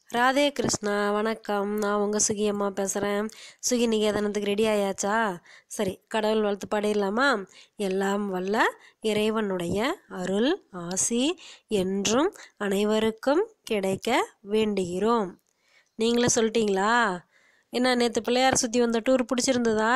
ராதே கிருஷ்ணா வணக்கம் நான் உங்கள் சுகி அம்மா பேசுகிறேன் சுகி நிகேதனத்துக்கு ரெடி ஆயாச்சா சரி கடவுள் வாழ்த்து பாடிடலாமா எல்லாம் வல்ல இறைவனுடைய அருள் ஆசி என்றும் அனைவருக்கும் கிடைக்க வேண்டுகிறோம் நீங்களே சொல்லிட்டீங்களா என்ன நேற்று பிள்ளையார் சுற்றி வந்த டூர் பிடிச்சிருந்ததா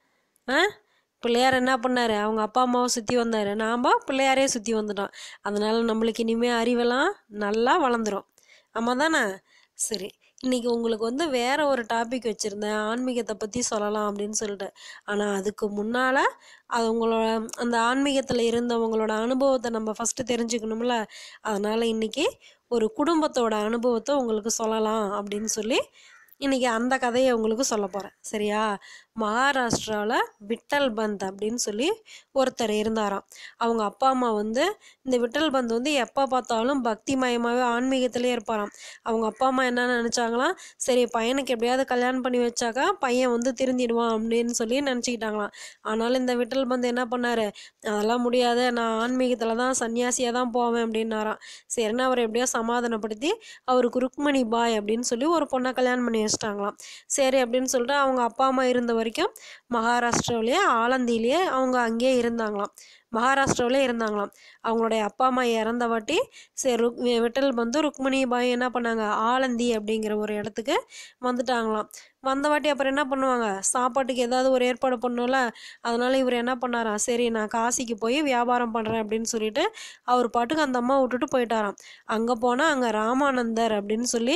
ஆ பிள்ளையார் என்ன பண்ணார் அவங்க அப்பா அம்மாவை சுற்றி வந்தார் நாம் பிள்ளையாரே சுற்றி வந்துட்டோம் அதனால் நம்மளுக்கு இனிமேல் அறிவெல்லாம் நல்லா வளர்ந்துரும் ஆமாம் தானே சரி இன்னைக்கு உங்களுக்கு வந்து வேற ஒரு டாபிக் வச்சுருந்தேன் ஆன்மீகத்தை பற்றி சொல்லலாம் அப்படின்னு சொல்லிட்டு ஆனால் அதுக்கு முன்னால் அது உங்களோட அந்த ஆன்மீகத்தில் இருந்தவங்களோட அனுபவத்தை நம்ம ஃபஸ்ட்டு தெரிஞ்சுக்கணும்ல அதனால் இன்னைக்கு ஒரு குடும்பத்தோட அனுபவத்தை உங்களுக்கு சொல்லலாம் அப்படின்னு சொல்லி இன்னைக்கு அந்த கதையை உங்களுக்கு சொல்ல போகிறேன் சரியா மகாராஷ்டிராவில் விட்டல் பந்த் அப்படின்னு சொல்லி ஒருத்தர் இருந்தாராம் அவங்க அப்பா அம்மா வந்து இந்த விட்டல் பந்த் வந்து எப்போ பார்த்தாலும் பக்தி மயமாகவே ஆன்மீகத்திலே இருப்பாராம் அவங்க அப்பா அம்மா என்ன நினச்சாங்களாம் சரி பையனுக்கு எப்படியாவது கல்யாணம் பண்ணி வச்சாக்கா பையன் வந்து திருந்திடுவான் அப்படின்னு சொல்லி நினச்சிக்கிட்டாங்களாம் ஆனாலும் இந்த விட்டல் பந்த் என்ன பண்ணாரு அதெல்லாம் முடியாது நான் ஆன்மீகத்தில் தான் சன்னியாசியாக தான் போவேன் அப்படின்னாராம் சரின்னு அவர் எப்படியோ சமாதானப்படுத்தி அவருக்கு ருக்மணி பாய் அப்படின்னு சொல்லி ஒரு பொண்ணை கல்யாணம் பண்ணி வச்சிட்டாங்களாம் சரி அப்படின்னு சொல்லிட்டு அவங்க அப்பா அம்மா இருந்த வரைக்கும் மகாராஷ்டிராவிலேயே ஆலந்தியிலேயே அவங்க அங்கேயே இருந்தாங்களாம் மகாராஷ்டிராவிலே இருந்தாங்களாம் அவங்களுடைய அப்பா அம்மா இறந்த வாட்டி சரி ருக் வி- விட்டல் வந்து ருக்மணி பாய் என்ன பண்ணாங்க ஆலந்தி அப்படிங்கிற ஒரு இடத்துக்கு வந்துட்டாங்களாம் வந்த வாட்டி அப்புறம் என்ன பண்ணுவாங்க சாப்பாட்டுக்கு ஏதாவது ஒரு ஏற்பாடு பண்ணோம்ல அதனால இவர் என்ன பண்ணாராம் சரி நான் காசிக்கு போய் வியாபாரம் பண்ணுறேன் அப்படின்னு சொல்லிட்டு அவர் பாட்டுக்கு அந்த அம்மா விட்டுட்டு போயிட்டாராம் அங்கே போனால் அங்கே ராமானந்தர் அப்படின்னு சொல்லி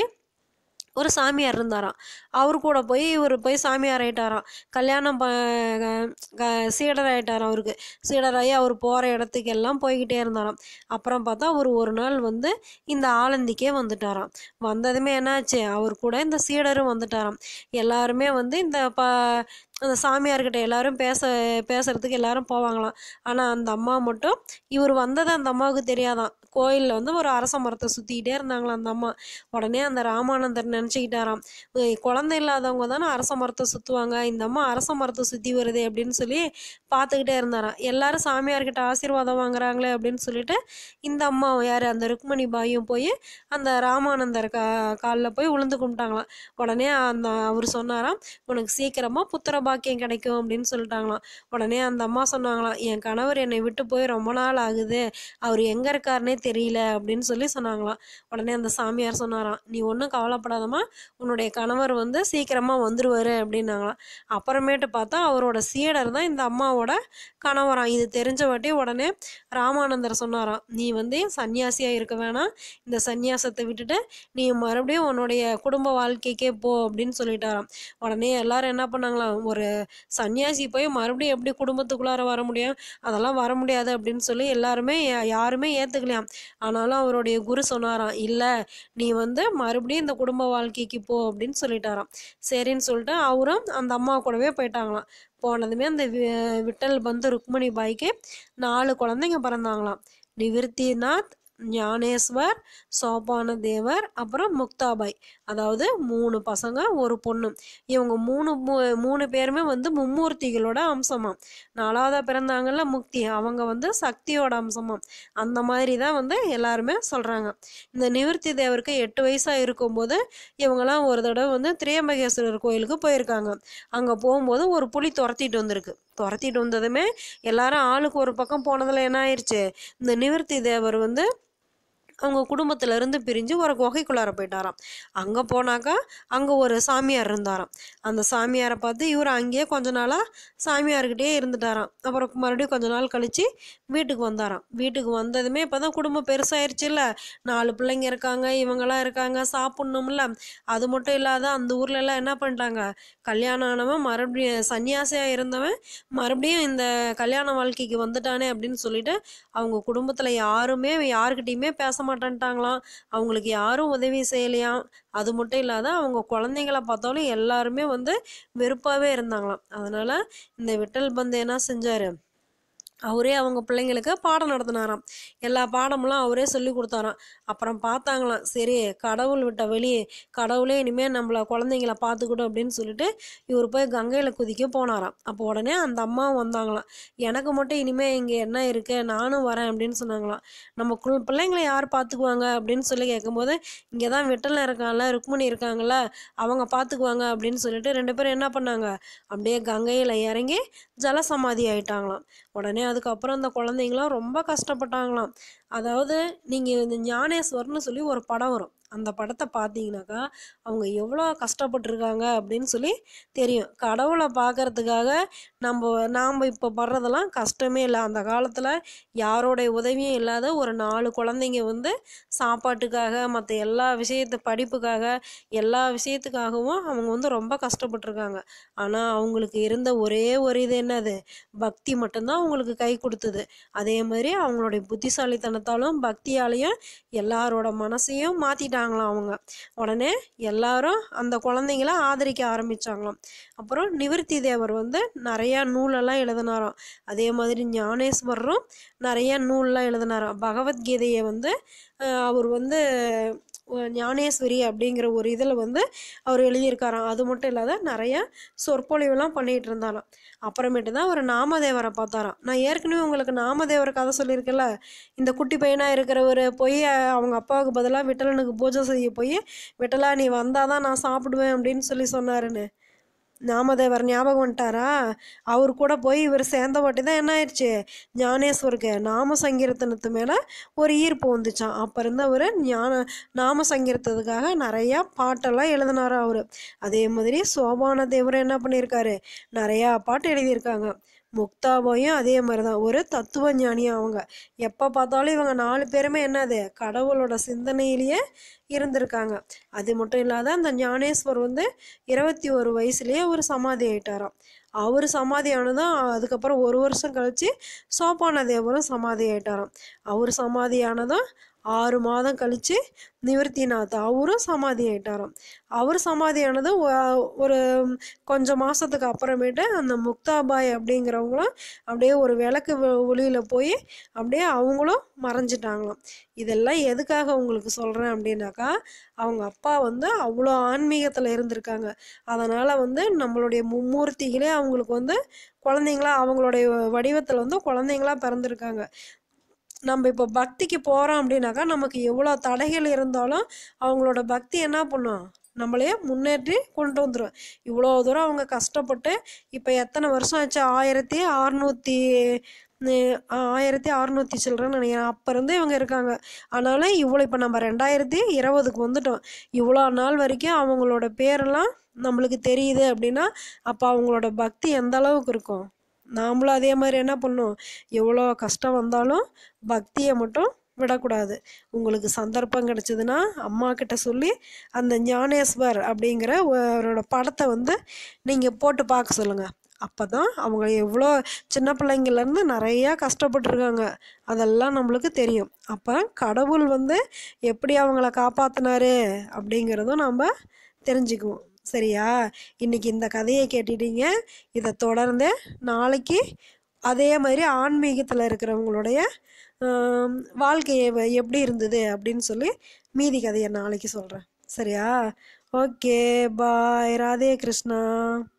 ஒரு சாமியார் இருந்தாராம் அவர் கூட போய் இவர் போய் சாமியார் ஆயிட்டாராம் கல்யாணம் ப க- க- சீடர் ஆயிட்டாராம் அவருக்கு சீடராகி அவர் போகிற இடத்துக்கு எல்லாம் போய்கிட்டே இருந்தாராம் அப்புறம் பார்த்தா அவர் ஒரு நாள் வந்து இந்த ஆலந்திக்கே வந்துட்டாராம் வந்ததுமே என்னாச்சு அவர் கூட இந்த சீடரும் வந்துட்டாராம் எல்லாருமே வந்து இந்த ப அந்த சாமியார்கிட்ட எல்லாரும் பேச பேசுறதுக்கு எல்லாரும் போவாங்களாம் ஆனால் அந்த அம்மா மட்டும் இவர் வந்தது அந்த அம்மாவுக்கு தெரியாதான் கோயிலில் வந்து ஒரு அரச மரத்தை சுற்றிக்கிட்டே இருந்தாங்களாம் அந்த அம்மா உடனே அந்த ராமானந்தர் நினச்சிக்கிட்டாராம் "ஏய், குழந்தை இல்லாதவங்க தானே அரச மரத்தை சுற்றுவாங்க இந்த அம்மா அரச மரத்தை சுற்றி வருதே அப்படின்னு சொல்லி பார்த்துக்கிட்டே இருந்தாராம் எல்லாரும் சாமியார்கிட்ட ஆசீர்வாதம் வாங்குறாங்களே அப்படின்னு சொல்லிட்டு இந்த அம்மா யார் அந்த ருக்மணி பாயும் போய் அந்த ராமானந்தர் கா காலில் போய் விழுந்து கும்பிட்டாங்களாம் உடனே அந்த அவர் சொன்னாராம் உனக்கு சீக்கிரமாக புத்திர பாக்கியம் கிடைக்கும் அப்படின்னு சொல்லிட்டாங்களாம் உடனே அந்த அம்மா சொன்னாங்களாம் என் கணவர் என்னை விட்டு போய் ரொம்ப நாள் ஆகுது அவர் எங்கே இருக்காருனே தெரியல அப்படின்னு சொல்லி சொன்னாங்களாம் உடனே அந்த சாமியார் சொன்னாராம் நீ ஒன்றும் கவலைப்படாதம்மா உன்னுடைய கணவர் வந்து சீக்கிரமாக வந்துருவாரு அப்படின்னாங்களாம் அப்புறமேட்டு பார்த்தா அவரோட சீடர் தான் இந்த அம்மாவோட கணவராம் இது தெரிஞ்ச வாட்டி உடனே ராமானந்தர் சொன்னாராம் நீ வந்து சன்னியாசியாக இருக்க வேணாம் இந்த சந்நியாசத்தை விட்டுட்டு நீ மறுபடியும் உன்னுடைய குடும்ப வாழ்க்கைக்கே போ அப்படின்னு சொல்லிட்டாராம் உடனே எல்லாரும் என்ன பண்ணாங்களாம் ஒரு சன்னியாசி போய் மறுபடியும் எப்படி குடும்பத்துக்குள்ளார வர முடியும் அதெல்லாம் வர முடியாது அப்படின்னு சொல்லி எல்லாருமே யா- யாருமே ஏற்றுக்கலையாம் ஆனாலும் அவருடைய குரு சொன்னாராம் இல்லை நீ வந்து மறுபடியும் இந்த குடும்ப வாழ்க்கைக்கு போ அப்படின்னு சொல்லிட்டாராம் சரின்னு சொல்லிட்டு அவரும் அந்த அம்மா கூடவே போயிட்டாங்களாம் போனதுமே அந்த வி- விட்டல் பந்து ருக்மணி பாய்க்கு நாலு குழந்தைங்க பிறந்தாங்களாம் நிவிருத்திநாத் ஞானேஸ்வர் சோபான தேவர் அப்புறம் முக்தாபாய் அதாவது மூணு பசங்க ஒரு பொண்ணு இவங்க மூணு மூ- மூணு பேருமே வந்து மும்மூர்த்திகளோட அம்சமாம் நாலாவதா பிறந்தாங்கல்ல முக்தி அவங்க வந்து சக்தியோட அம்சமாம் அந்த மாதிரி தான் வந்து எல்லாருமே சொல்றாங்க இந்த நிவிருத்தி தேவருக்கு எட்டு வயசா இருக்கும்போது இவங்கெல்லாம் ஒரு தடவை வந்து திரியம்பகேஸ்வரர் கோயிலுக்கு போயிருக்காங்க அங்க போகும்போது ஒரு புலி துரத்திட்டு வந்திருக்கு துரத்திட்டு வந்ததுமே எல்லாரும் ஆளுக்கு ஒரு பக்கம் போனதுல என்ன ஆயிடுச்சு இந்த நிவிருத்தி தேவர் வந்து அவங்க குடும்பத்துல இருந்து பிரிஞ்சு ஒரு குகைக்குள்ளார போயிட்டாராம் அங்க போனாக்கா அங்க ஒரு சாமியார் இருந்தாராம் அந்த சாமியாரை பார்த்து இவர் அங்கேயே கொஞ்ச நாளா சாமியார்கிட்டயே இருந்துட்டாராம் அப்புறம் மறுபடியும் கொஞ்ச நாள் கழிச்சு வீட்டுக்கு வந்தாராம் வீட்டுக்கு வந்ததுமே இப்பதான் குடும்பம் பெருசாயிருச்சுல்ல நாலு பிள்ளைங்க இருக்காங்க இவங்கெல்லாம் இருக்காங்க சாப்பிட்ணும்ல அது மட்டும் இல்லாத அந்த ஊர்ல எல்லாம் என்ன பண்ணிட்டாங்க கல்யாணம் ஆனவன் மறுபடியும் சன்னியாசியா இருந்தவன் மறுபடியும் இந்த கல்யாண வாழ்க்கைக்கு வந்துட்டானே அப்படின்னு சொல்லிட்டு அவங்க குடும்பத்துல யாருமே யாருக்கிட்டையுமே பேச மாட்டேன்ட்டாங்களாம் அவங்களுக்கு யாரும் உதவி செய்யலையாம் அது மட்டும் இல்லாத அவங்க குழந்தைங்கள பார்த்தாலும் எல்லாருமே வந்து வெறுப்பாவே இருந்தாங்களாம் அதனால இந்த விட்டல் பந்து என்ன செஞ்சாரு அவரே அவங்க பிள்ளைங்களுக்கு பாடம் நடத்தினாராம் எல்லா பாடமெல்லாம் அவரே சொல்லி கொடுத்தாராம் அப்புறம் பார்த்தாங்களாம் சரி கடவுள் விட்ட வழி கடவுளே இனிமேல் நம்மள குழந்தைங்கள பார்த்துக்கிடும் அப்படின்னு சொல்லிட்டு இவர் போய் கங்கையில் குதிக்க போனாராம் அப்போ உடனே அந்த அம்மாவும் வந்தாங்களாம் எனக்கு மட்டும் இனிமேல் இங்கே என்ன இருக்கு நானும் வரேன் அப்படின்னு சொன்னாங்களாம் நம்ம குள் பிள்ளைங்களை யார் பார்த்துக்குவாங்க அப்படின்னு சொல்லி கேட்கும்போது இங்கே தான் விட்டல இருக்காங்கல்ல ருக்மணி இருக்காங்கல்ல அவங்க பார்த்துக்குவாங்க அப்படின்னு சொல்லிட்டு ரெண்டு பேரும் என்ன பண்ணாங்க அப்படியே கங்கையில் இறங்கி ஜலசமாதி ஆயிட்டாங்களாம் உடனே அதுக்கப்புறம் அந்த குழந்தைங்களாம் ரொம்ப கஷ்டப்பட்டாங்களாம் அதாவது நீங்கள் இந்த ஞானேஸ்வரர்னு சொல்லி ஒரு படம் வரும் அந்த படத்தை பார்த்தீங்கன்னாக்கா அவங்க எவ்வளோ கஷ்டப்பட்டிருக்காங்க அப்படின்னு சொல்லி தெரியும் கடவுளை பார்க்கறதுக்காக நம்ம நாம் இப்போ படுறதெல்லாம் கஷ்டமே இல்லை அந்த காலத்தில் யாரோடைய உதவியும் இல்லாத ஒரு நாலு குழந்தைங்க வந்து சாப்பாட்டுக்காக மற்ற எல்லா விஷயத்து படிப்புக்காக எல்லா விஷயத்துக்காகவும் அவங்க வந்து ரொம்ப கஷ்டப்பட்டிருக்காங்க ஆனால் அவங்களுக்கு இருந்த ஒரே ஒரு இது என்னது பக்தி மட்டும்தான் அவங்களுக்கு கை கொடுத்தது அதே மாதிரி அவங்களுடைய புத்திசாலித்தனத்தாலும் பக்தியாலையும் எல்லாரோட மனசையும் மாற்றிட்டாங்களாம் அவங்க உடனே எல்லாரும் அந்த குழந்தைங்கள ஆதரிக்க ஆரம்பிச்சாங்களாம் அப்புறம் நிவர்த்தி தேவர் வந்து நிறையா நூலெல்லாம் எழுதினாராம் அதே மாதிரி ஞானேஸ்வரரும் நிறைய நூல்லாம் எழுதினாராம் பகவத்கீதையை வந்து அஹ், அவர் வந்து அஹ், ஞானேஸ்வரி அப்படிங்கிற ஒரு இதில் வந்து அவர் எழுதியிருக்காராம் அது மட்டும் இல்லாத நிறைய சொற்பொழிவுலாம் பண்ணிகிட்டு இருந்தாராம் அப்புறமேட்டு தான் அவர் நாமதேவரை பார்த்தாராம் நான் ஏற்கனவே உங்களுக்கு நாமதேவர் கதை சொல்லியிருக்கேன்ல இந்த குட்டி பையனாக இருக்கிறவர் போய் அஹ், அவங்க அப்பாவுக்கு பதிலாக விட்டலனுக்கு பூஜை செய்ய போய் விட்டலா நீ வந்தால் தான் நான் சாப்பிடுவேன் அப்படின்னு சொல்லி சொன்னாருன்னு நாமதேவர் ஞாபகம் வந்துட்டாரா அவர் கூட போய் இவர் சேர்ந்த வாட்டி தான் என்ன ஆயிடுச்சு ஞானேஸ்வருக்கு நாம சங்கீர்த்தனத்து மேலே ஒரு ஈர்ப்பு வந்துச்சான் அப்போ இருந்து அவர் ஞான நாம சங்கீர்த்தத்துக்காக நிறையா பாட்டெல்லாம் எழுதினாரா அவர் அதே மாதிரி சோபான தேவர் என்ன பண்ணியிருக்காரு நிறையா பாட்டு எழுதியிருக்காங்க முக்தாபாயும் அதே மாதிரி தான் ஒரு தத்துவ ஞானி அவங்க எப்போ பார்த்தாலும் இவங்க நாலு பேருமே என்னது கடவுளோட சிந்தனையிலேயே இருந்திருக்காங்க அது மட்டும் இல்லாத அந்த ஞானேஸ்வர் வந்து இருபத்தி ஒரு வயசுலேயே ஒரு சமாதி ஆயிட்டாராம் அவர் சமாதி ஆனதும் அதுக்கப்புறம் ஒரு வருஷம் கழிச்சு சோபான தேவரும் சமாதி ஆயிட்டாராம் அவர் சமாதி ஆனதும் ஆறு மாதம் கழிச்சு நிவர்த்திநாத் அவரும் சமாதி ஆயிட்டாராம் அவர் சமாதி ஆனதும் ஒ- ஒரு கொஞ்சம் மாசத்துக்கு அப்புறமேட்டு அந்த முக்தாபாய் அப்படிங்கிறவங்களும் அப்படியே ஒரு விளக்கு ஒ- ஒளியில போய் அப்படியே அவங்களும் மறைஞ்சிட்டாங்களாம் இதெல்லாம் எதுக்காக உங்களுக்கு சொல்கிறேன் அப்படின்னாக்கா அவங்க அப்பா வந்து அவ்வளோ ஆன்மீகத்தில் இருந்திருக்காங்க அதனால் வந்து நம்மளுடைய மும்மூர்த்திகளே அவங்களுக்கு வந்து குழந்தைங்களா அவங்களுடைய வடிவத்தில் வந்து குழந்தைங்களா பிறந்திருக்காங்க நம்ம இப்போ பக்திக்கு போகிறோம் அப்படின்னாக்கா நமக்கு எவ்வளோ தடைகள் இருந்தாலும் அவங்களோட பக்தி என்ன பண்ணும் நம்மளையே முன்னேற்றி கொண்டு வந்துடும் இவ்வளோ தூரம் அவங்க கஷ்டப்பட்டு இப்போ எத்தனை வருஷம் ஆச்சு ஆயிரத்தி அறநூற்றி ஆயிரத்தி அறநூற்றி சில்லறன்னு நினைக்கிறேன் அப்போ இருந்து இவங்க இருக்காங்க ஆனாலும் இவ்வளோ இப்போ நம்ம ரெண்டாயிரத்தி இருபதுக்கு வந்துட்டோம் இவ்வளோ நாள் வரைக்கும் அவங்களோட பேரெல்லாம் நம்மளுக்கு தெரியுது அப்படின்னா அப்போ அவங்களோட பக்தி எந்த அளவுக்கு இருக்கும் நாமளும் அதே மாதிரி என்ன பண்ணோம் எவ்வளோ கஷ்டம் வந்தாலும் பக்தியை மட்டும் விடக்கூடாது உங்களுக்கு சந்தர்ப்பம் கிடைச்சதுன்னா அம்மா கிட்ட சொல்லி அந்த ஞானேஸ்வர் அப்படிங்கிற அவரோட படத்தை வந்து நீங்கள் போட்டு பார்க்க சொல்லுங்கள் அப்போ தான் அவங்க எவ்வளோ சின்ன பிள்ளைங்கள்லேருந்து நிறையா கஷ்டப்பட்டுருக்காங்க அதெல்லாம் நம்மளுக்கு தெரியும் அப்போ கடவுள் வந்து எப்படி அவங்கள காப்பாற்றினாரு அப்படிங்கிறதும் நம்ம தெரிஞ்சுக்குவோம் சரியா இன்னைக்கு இந்த கதையை கேட்டுட்டீங்க இதை தொடர்ந்து நாளைக்கு அதே மாதிரி ஆன்மீகத்தில் இருக்கிறவங்களுடைய ஆம், வாழ்க்கை எவ- எப்படி இருந்தது அப்படின்னு சொல்லி மீதி கதையை நாளைக்கு சொல்கிறேன் சரியா ஓகே பாய் ராதே கிருஷ்ணா